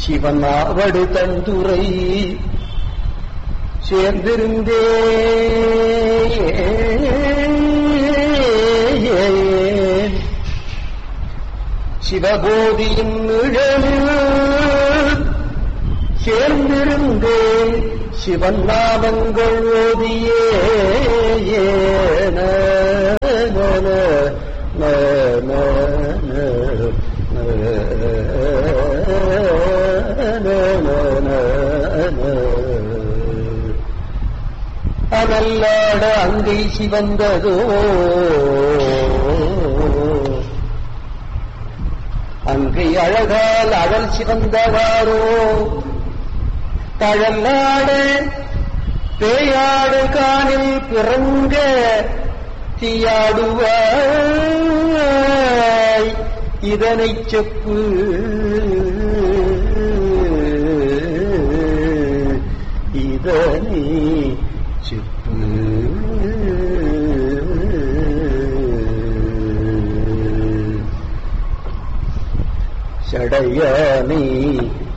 சிவனாவடு தந்துரை சேர்ந்திருந்தே சிவபோதியின் நிழலில் சேர்ந்திருந்தே சிவன் நாமங்கள் ஓதியே ந, ந, ந, ந, ந, ந, ந, ந, ந, ந. அனல்லாட அங்கை சிவந்ததோ அங்கை அழகால் அவள் சிவந்தவாரோ தழல்லாட பேயாடு காணில் பிறங்க தீயாடுவாய் இதனைச் செப்பு இதனை செப்பு சடையானை